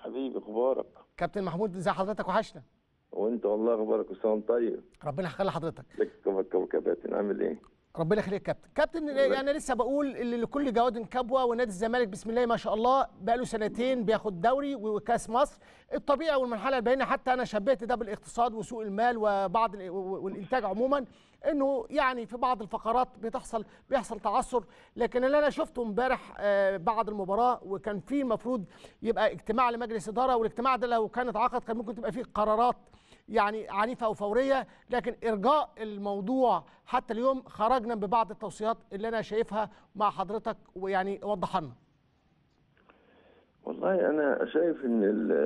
حبيبي اخبارك كابتن محمود ازي حضرتك وحشنا وانت والله اخبارك وسام طيب ربنا يخلي حضرتك لك كابتن عامل ايه ربنا يخليك كابتن كابتن يعني لسه بقول اللي لكل جواد كبوه ونادي الزمالك بسم الله ما شاء الله بقى له سنتين بياخد دوري وكاس مصر الطبيعي والمرحله البينه حتى انا شبهت ده بالاقتصاد وسوق المال وبعض والانتاج عموما انه يعني في بعض الفقرات بتحصل بيحصل تعثر لكن اللي انا شفته امبارح بعد المباراه وكان في المفروض يبقى اجتماع لمجلس اداره والاجتماع ده لو كان اتعقد كان ممكن تبقى فيه قرارات يعني عنيفه وفوريه لكن ارجاء الموضوع حتى اليوم خرجنا ببعض التوصيات اللي انا شايفها مع حضرتك ويعني وضحها لنا والله انا شايف ان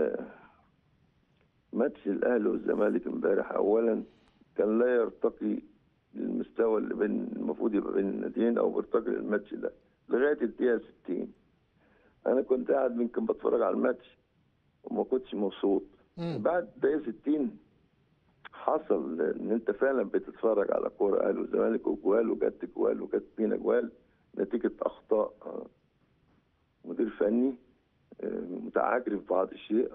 ماتش الاهلي والزمالك امبارح اولا كان لا يرتقي للمستوى اللي بين المفروض يبقى بين الناديين او بيرتقي للماتش ده لغايه الدقيقه 60 انا كنت قاعد يمكن بتفرج على الماتش وما كنتش مبسوط بعد دقيقه 60 حصل ان انت فعلا بتتفرج على كوره اهلي وزمالك وجوال وجت جوال وجت فينا جوال نتيجه اخطاء مدير فني متعجرف في بعض الشيء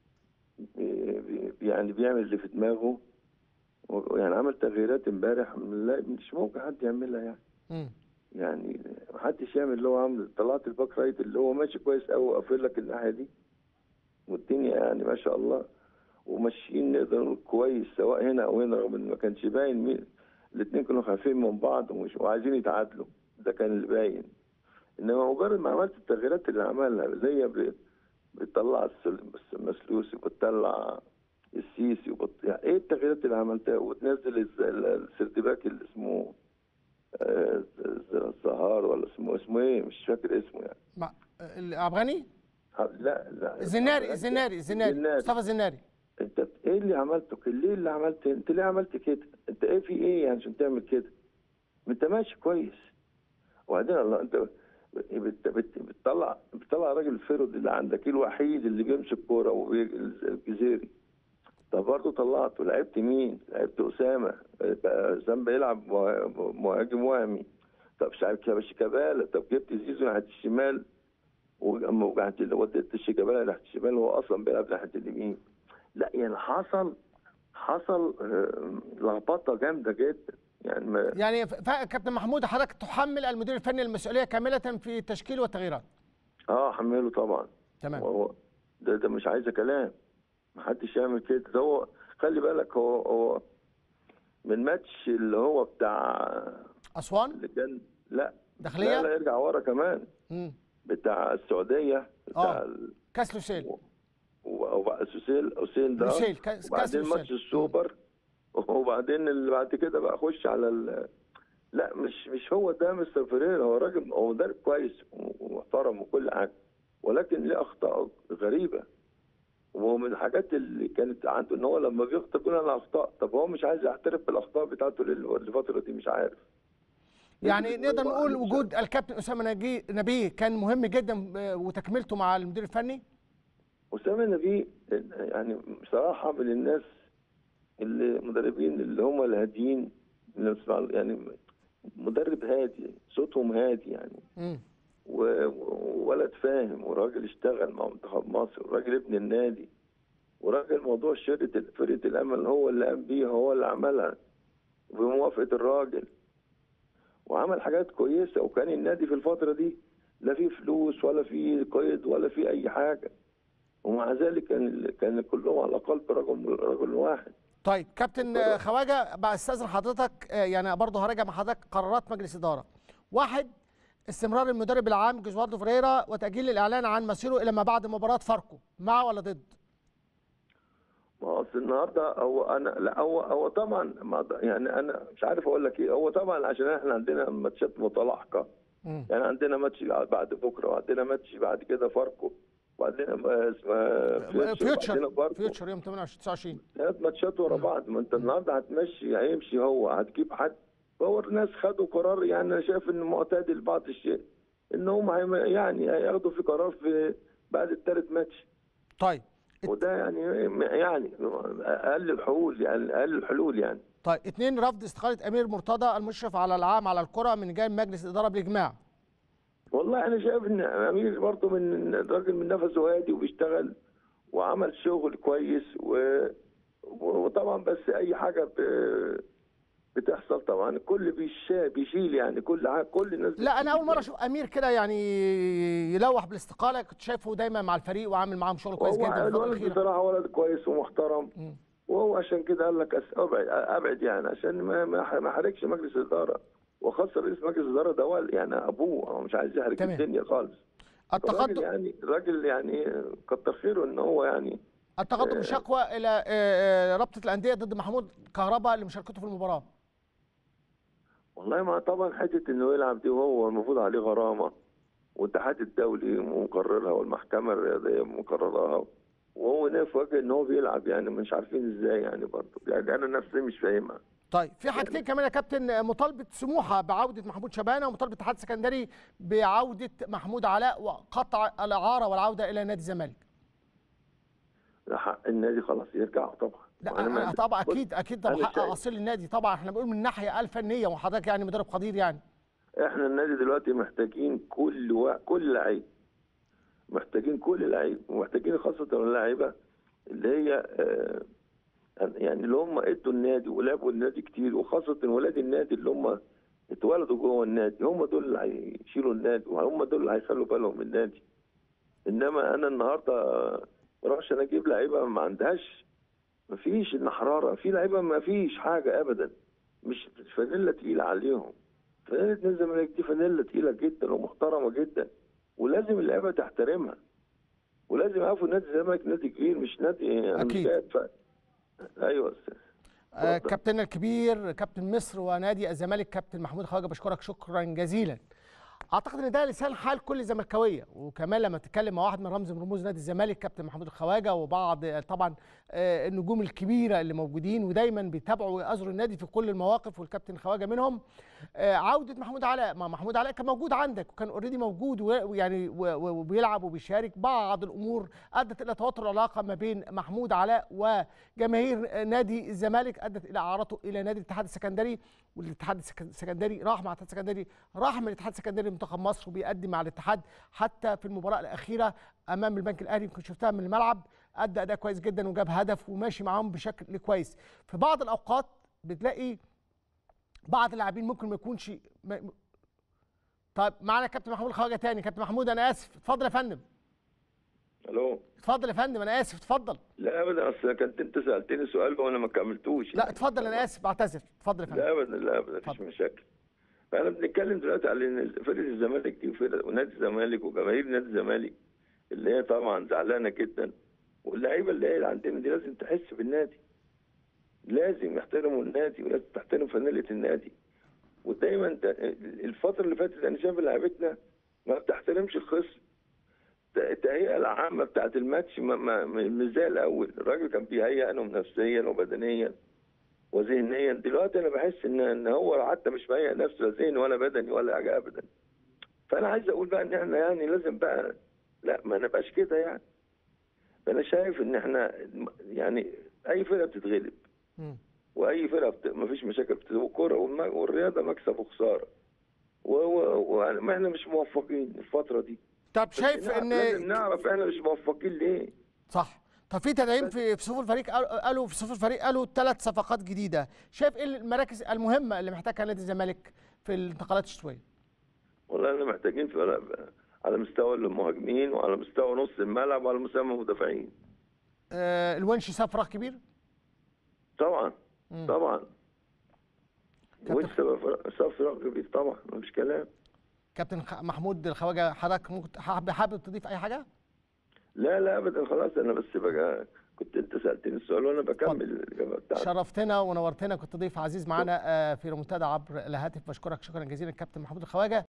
يعني بيعمل اللي في دماغه يعني عمل تغييرات امبارح لا مش ممكن حد يعملها يعني م. يعني ما حدش يعمل اللي هو عامل طلعت الباك رايت اللي هو ماشي كويس قوي وقافل لك الناحيه دي والدنيا يعني ما شاء الله وماشيين نقدر نقول كويس سواء هنا او هنا رغم ان ما كانش باين مين الاثنين كانوا خايفين من بعض ومش وعايزين يتعادلوا ده كان اللي باين انما مجرد ما عملت التغييرات اللي عملها زي بتطلع المسلوسي وبتطلع السيسي وبت... يعني ايه التغييرات اللي عملتها وتنزل السردباك اللي اسمه الزهار ولا اسمه اسمه ايه مش فاكر اسمه يعني مع الافغاني؟ لا لا الزناري الزناري الزناري مصطفى الزناري انت ايه اللي عملته ليه اللي عملت انت ليه عملت كده انت ايه في ايه يعني عشان تعمل كده انت ماشي كويس وبعدين الله انت بت بت بتطلع بتطلع راجل الفرد اللي عندك الوحيد اللي بيمسك كوره والجزيري طب برضه طلعته لعبت مين؟ لعبت اسامه اسامه بيلعب مهاجم وهمي طب شعب شيكابالا طب جبت زيزو ناحيه الشمال ورجعت وديت شيكابالا ناحيه الشمال هو اصلا بيلعب ناحيه اليمين لا يعني حصل حصل لخبطه جامده جدا يعني ما يعني كابتن محمود حضرتك تحمل المدير الفني المسؤوليه كامله في التشكيل والتغييرات اه حمله طبعا تمام وهو ده ده مش عايزه كلام ما حدش يعمل كده ده هو خلي بالك هو هو من ماتش اللي هو بتاع اسوان اللي كان لا داخليه لا لا يرجع ورا كمان مم. بتاع السعوديه بتاع اه ال... كاس لوسيل وبعد سوسيل اوسيل ده لوسيل كاس كاس وبعدين ماتش لوسيل السوبر وبعدين اللي بعد كده بقى اخش على ال... لا مش مش هو ده مستر فيريرا هو راجل هو مدرب كويس ومحترم وكل حاجه ولكن ليه اخطاء غريبه ومن الحاجات اللي كانت عنده ان هو لما بيخطئ بيقول انا اخطات طب هو مش عايز يعترف بالاخطاء بتاعته للفتره دي مش عارف يعني نقدر نقول وجود الكابتن اسامه نجي نبيه كان مهم جدا وتكملته مع المدير الفني اسامه نبيه يعني بصراحه من الناس اللي مدربين اللي هم الهاديين اللي بسمع يعني مدرب هادي صوتهم هادي يعني مم. وولد فاهم وراجل اشتغل مع منتخب مصر وراجل ابن النادي وراجل موضوع شركه فرقه الامل هو اللي قام بيها هو اللي عملها بموافقه الراجل وعمل حاجات كويسه وكان النادي في الفتره دي لا فيه فلوس ولا فيه قيد ولا فيه اي حاجه ومع ذلك كان كان كلهم على قلب رجل رجل واحد طيب كابتن خواجه بستاذن حضرتك يعني برضه هراجع مع حضرتك قرارات مجلس اداره واحد استمرار المدرب العام جوزواردو فريرا وتاجيل الاعلان عن مصيره الى ما بعد مباراه فاركو مع ولا ضد؟ ما هو النهارده هو انا لا هو هو طبعا يعني انا مش عارف اقول لك ايه هو طبعا عشان احنا عندنا ماتشات متلاحقه يعني عندنا ماتش بعد بكره وعندنا ماتش بعد كده فاركو وبعدين اسمها فيوتشر فيوتشر يوم 28 29 ثلاث ماتشات ورا بعض ما انت النهارده هتمشي هيمشي هو هتجيب حد فهو الناس خدوا قرار يعني انا شايف انه معتدل بعض الشيء ان هم يعني هياخدوا في قرار في بعد الثالث ماتش طيب وده يعني يعني اقل الحلول يعني اقل الحلول يعني طيب اثنين رفض استقاله امير مرتضى المشرف على العام على الكره من جانب مجلس الاداره بالاجماع والله انا شايف ان امير برضه من راجل من نفسه هادي وبيشتغل وعمل شغل كويس و... وطبعا بس اي حاجه ب... بتحصل طبعا الكل بيشا بيشيل يعني كل ع... كل الناس لا انا اول مره بتشيل اشوف امير كده يعني يلوح بالاستقاله كنت شايفه دايما مع الفريق وعامل معاهم شغل كويس هو جدا في الفتره الولد الاخيره بصراحه ولد كويس ومحترم مم. وهو عشان كده قال لك أس- ابعد ابعد يعني عشان ما ما ما حركش مجلس الاداره وخاصه رئيس مجلس الاداره ده هو يعني ابوه هو مش عايز يحرك تمام. الدنيا خالص الراجل التقدم يعني الراجل يعني كتر خيره ان هو يعني التقدم بشكوى الى آه، آه، رابطه الانديه ضد محمود كهربا لمشاركته في المباراه والله ما طبعا حته انه يلعب دي وهو المفروض عليه غرامه والاتحاد الدولي مقررها والمحكمه الرياضيه مقررها وهو ناف وجه ان هو بيلعب يعني مش عارفين ازاي يعني برضه يعني انا نفسي مش فاهمها طيب في حاجتين كمان يا كابتن مطالبه سموحه بعوده محمود شبانه ومطالبه الاتحاد السكندري بعوده محمود علاء وقطع الاعاره والعوده الى نادي الزمالك ده حق النادي خلاص يرجعوا طبعا وأنا ما- لا طبعا بص، اكيد اكيد طبعا أنا حق شايف- اصيل النادي طبعا احنا بنقول من الناحيه الفنيه وحضرتك يعني مدرب قدير يعني احنا النادي دلوقتي محتاجين كل و... كل لعيب محتاجين كل لعيب ومحتاجين خاصة اللعيبة اللي هي آه، يعني اللي هم ادوا النادي ولعبوا النادي كتير وخاصة ولاد النادي اللي هم اتولدوا جوه النادي هم دول اللي هيشيلوا النادي وهم دول اللي هيخلوا بالهم من النادي انما انا النهارده ما عشان اجيب لعيبه ما عندهاش ما فيش النحراره في لعيبه ما فيش حاجه ابدا مش فانيلا تقيله عليهم فانيلا نادي الزمالك دي فانيلا تقيله جدا ومحترمه جدا ولازم اللعيبه تحترمها ولازم يعرفوا نادي الزمالك نادي كبير مش نادي انا مش أكيد. قاعد ف... ايوه يا استاذ آه، اتفضل. كابتن الكبير كابتن مصر ونادي الزمالك كابتن محمود خواجه بشكرك شكرا جزيلا اعتقد ان ده لسان حال كل زملكاويه وكمان لما تتكلم مع واحد من رمز من رموز نادي الزمالك كابتن محمود الخواجه وبعض آه، طبعا آه، النجوم الكبيره اللي موجودين ودايما بيتابعوا ويأزروا النادي في كل المواقف والكابتن خواجه منهم آه، عوده محمود علاء ما محمود علاء كان موجود عندك وكان اوريدي موجود و- ويعني و- و- وبيلعب وبيشارك بعض الامور ادت الى توتر العلاقه ما بين محمود علاء وجماهير نادي الزمالك ادت الى اعارته الى نادي الاتحاد السكندري والاتحاد السك- السكندري راح مع الاتحاد السكندري راح من الاتحاد السكندري لمنتخب مصر وبيقدم مع الاتحاد حتى في المباراه الاخيره امام البنك الاهلي يمكن شفتها من الملعب ادى اداء كويس جدا وجاب هدف وماشي معاهم بشكل كويس في بعض الاوقات بتلاقي بعض اللاعبين ممكن ما يكونش ما... طيب معانا كابتن محمود خواجه تاني كابتن محمود انا اسف اتفضل يا فندم الو اتفضل يا فندم انا اسف اتفضل لا ابدا اصل كنت انت سالتني سؤال وانا ما كملتوش لا اتفضل انا اسف بعتذر اتفضل يا فندم لا ابدا لا ابدا مفيش اتفضل. مشاكل فاحنا بنتكلم دلوقتي على ان فرقه الزمالك دي وفرقه ونادي الزمالك وجماهير نادي الزمالك اللي هي طبعا زعلانه جدا واللعيبه اللي هي اللي عندنا دي لازم تحس بالنادي لازم يحترموا النادي ولازم تحترم فانيله النادي ودايما انت الفتره اللي فاتت انا شايف لعيبتنا ما بتحترمش الخصم التهيئه العامه بتاعت الماتش ما- ما- مش زي الاول الراجل كان بيهيئنهم نفسيا وبدنيا وذهنيا دلوقتي انا بحس ان ان هو حتى مش مهيئ نفسه لا ذهني ولا بدني ولا حاجه ابدا فانا عايز اقول بقى ان احنا يعني لازم بقى لا ما نبقاش كده يعني فانا شايف ان احنا يعني اي فرقه بتتغلب مم. واي فرقه بت... ما فيش مشاكل بتبقى الكوره والم... والرياضه مكسب وخساره وهو و... ما احنا مش موفقين الفتره دي طب بس شايف نعرف- ان لازم نعرف احنا مش موفقين ليه صح طب في تدعيم في في صفوف الفريق قالوا- قالوا في صفوف الفريق قالوا ثلاث صفقات جديده شايف ايه المراكز المهمه اللي محتاجها نادي الزمالك في الانتقالات الشتويه والله احنا محتاجين في على مستوى المهاجمين وعلى مستوى نص الملعب وعلى مستوى المدافعين آه الونش سفره كبير طبعا مم. طبعا كابتن- وانت صفر كبير طبعا مفيش كلام كابتن خ- محمود الخواجه حضرتك ممكن حابب حابب تضيف اي حاجه لا لا ابدا خلاص انا بس بقى كنت انت سالتني السؤال وانا بكمل الاجابه بتاعتي شرفتنا ونورتنا كنت ضيف عزيز معانا آه، في ريمونتادا عبر الهاتف بشكرك شكرا جزيلا كابتن محمود الخواجه